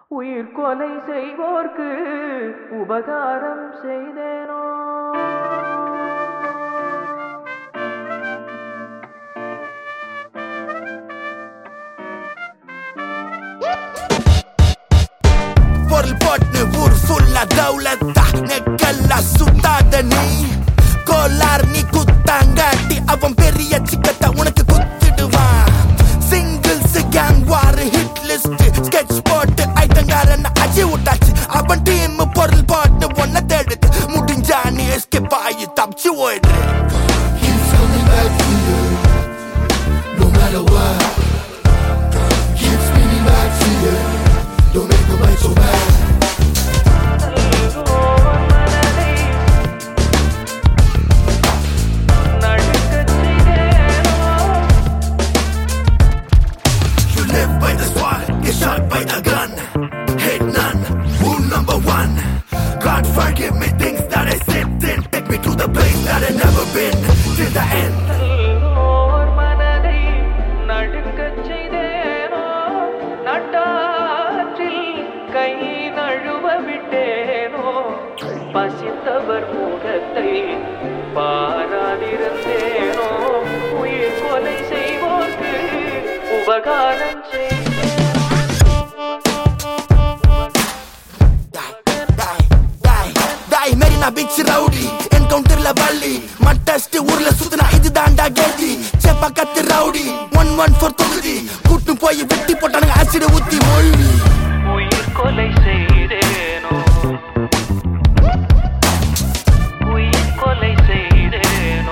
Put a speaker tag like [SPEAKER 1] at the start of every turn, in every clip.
[SPEAKER 1] உயிர் கொலை செய்வோர்க்கு உபகாரம் செய்தேனோ
[SPEAKER 2] பொருள் போட்டு ஊர் ஃபுல்லா தௌலத்தா நெக்கெல்லாம் சுத்தாத நீ கோலார் நீ குத்தாங்காட்டி அவன் பெரிய சிக்கத்தை உனக்கு குத்திடுவான் singles gang war hit list sketch போட்டு ஐட்டங்காரன் அஜி விட்டாச்சு அவன் டீம் பொருள் போட்டு ஒன்ன தேடுது முடிஞ்சா நீ எஸ்கேப் ஆகி தப்பிச்சு ஓயிடு
[SPEAKER 3] Keeps coming back to you, no matter what. Keeps spinning back to you, don't make the bite so bad.
[SPEAKER 1] மனதை நடுக்கச் செய்தேனோ
[SPEAKER 2] You live by the sword, get shot by the gun. Hate none, rule number one. God forgive me things that I said then. Take me to the place that I never been. Till the end.
[SPEAKER 1] ஓர் மனதை நடுக்கச் செய்தேனோ நட்டாற்றில் கை நழுவ விட்டேனோ பசித்தவர் முகத்தை பாராதிருந்தேனோ உயிர் கொலை செய்வோர்க்கு உபகாரம் செய்தேனோ
[SPEAKER 2] Die, die, die, Marina beach rowdy என்கவுண்டர்ல வள்ளி மட்டஸ்ட் ஊர்ல சுத்தினா இது தாண்டா கேதி செப்பா கத்து ரவுடி ஒன் ஒன் ஃபோர் தொகுதி கூட்டு போய் வெட்டி போட்டானுங்க ஆசிட ஊத்தி மொழி
[SPEAKER 1] உயிர் கொலை செய்தேனோ உயிர் கொலை செய்தேனோ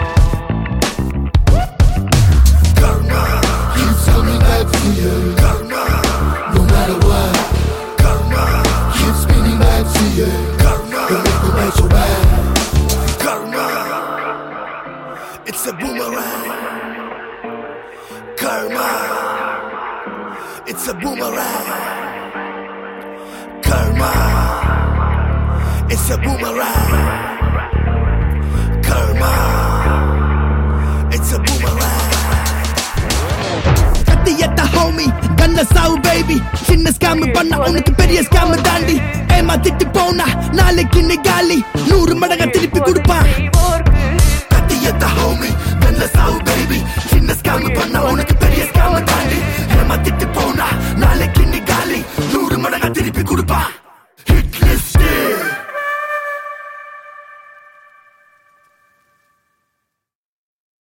[SPEAKER 3] Keeps coming back to you, no matter what. Keeps spinning back to you, don't make the bite so bad.
[SPEAKER 2] Karma. It's a boomerang. Karma. It's a boomerang. Karma. It's a boomerang. Karma. It's a boomerang. கத்தி எத்த ஹோமி கண்ண சாவு baby சின்ன scam பண்ண உனக்கு பெரிய scam தாண்டி ஏமாத்திட்டு போனா நாளைக்கு நீ காலி நூறு மடங்கா திருப்பி கொடுப்பான்
[SPEAKER 1] செய்வோர்க்கு